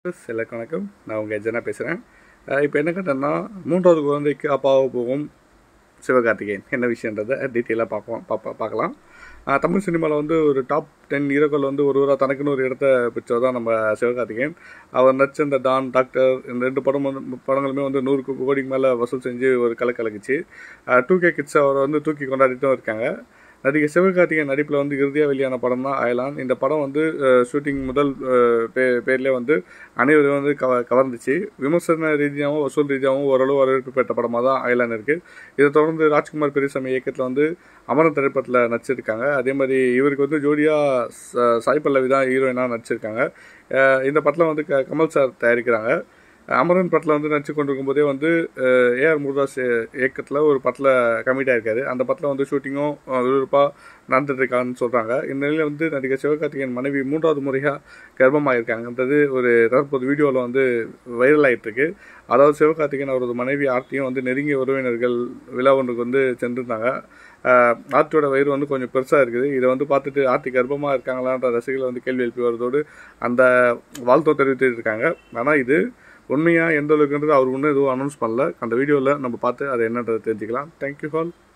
எல்லாருக்கும் வணக்கம் நான் உங்கள் ஜனா பேசுகிறேன் இப்போ என்ன கட்டணா மூன்றாவது குழந்தைக்கு அப்பாவை போகும் சிவகார்த்திகேயன் என்ன விஷயன்றதை டீட்டெயிலாக பார்ப்போம் பார்ப்ப பார்க்கலாம் அஹ் தமிழ் சினிமாவில் வந்து ஒரு டாப் டென் ஹீரோக்கள் வந்து ஒருவராக தனக்குன்னு ஒரு இடத்த பிடிச்சவர் தான் நம்ம சிவகார்த்திகேயன் அவர் நடிச்ச இந்த டான் டாக்டர் இந்த ரெண்டு படம் வந்து படங்களுமே வந்து நூறு கோடிக்கு மேலே வசூல் செஞ்சு ஒரு கலை கலக்குச்சு டூ கே கிட்ஸ் அவரை வந்து தூக்கி கொண்டாடிட்டும் இருக்காங்க நடிகர் சிவகார்த்திகேயன் நடிப்பில் வந்து இறுதியாக வெளியான படம் தான் அயலான் இந்த படம் வந்து ஷூட்டிங் முதல் அஹ், பே பேர்லேயே வந்து அனைவரும் வந்து கவ கவர்ந்துச்சு விமர்சன ரீதியாகவும் வசூல் ரீதியாகவும் ஓரளவு வரவேற்பு பெற்ற படமாக தான் அயலான் இருக்குது இதை தொடர்ந்து ராஜ்குமார் பெரியசாமி இயக்கத்தில் வந்து அமரன் திரைப்படத்தில் நடிச்சிருக்காங்க அதே மாதிரி இவருக்கு வந்து ஜோடியாக சாய் பல்லவி தான் ஹீரோயினாக நடிச்சிருக்காங்க அஹ், இந்த படத்தில் வந்து க கமல் சார் தயாரிக்கிறாங்க அமரன் படத்தில் வந்து நடிச்சு கொண்டிருக்கும் போதே வந்து ஏஆர் முருதாஸ் இயக்கத்தில் ஒரு படத்தில் கமிட் ஆயிருக்காரு அந்த படத்தில் வந்து ஷூட்டிங்கும் விறுவிறுப்பாக நடந்துட்டு இருக்கான்னு சொல்கிறாங்க இந்த நிலையில் வந்து நடிகர் சிவகார்த்திகேயன் மனைவி மூன்றாவது முறையாக கர்ப்பமாயிருக்காங்கன்றது ஒரு தற்போது வீடியோவில் வந்து வைரல் ஆயிட்டு இருக்கு அதாவது சிவகார்த்திகேயன் அவரது மனைவி ஆர்த்தியும் வந்து நெருங்கிய உறவினர்கள் விழா ஒன்றுக்கு வந்து சென்றிருந்தாங்க ஆஹ் ஆர்த்தியோட வயிறு வந்து கொஞ்சம் பெருசாக இருக்குது இதை வந்து பார்த்துட்டு ஆர்த்தி கர்ப்பமாக இருக்காங்களான்ற ரசிகர்கள் வந்து கேள்வி எழுப்பி வருவதோடு அந்த வாழ்த்தோ தெரிவித்துட்டு இருக்காங்க ஆனால் இது உண்மையாக எந்த அளவுக்குன்றது அவர் ஒன்றும் எதுவும் அனௌன்ஸ் பண்ணல அந்த வீடியோவில் நம்ம பார்த்து அதை என்னன்றதை தெரிஞ்சுக்கலாம் தேங்க்யூ ஆல்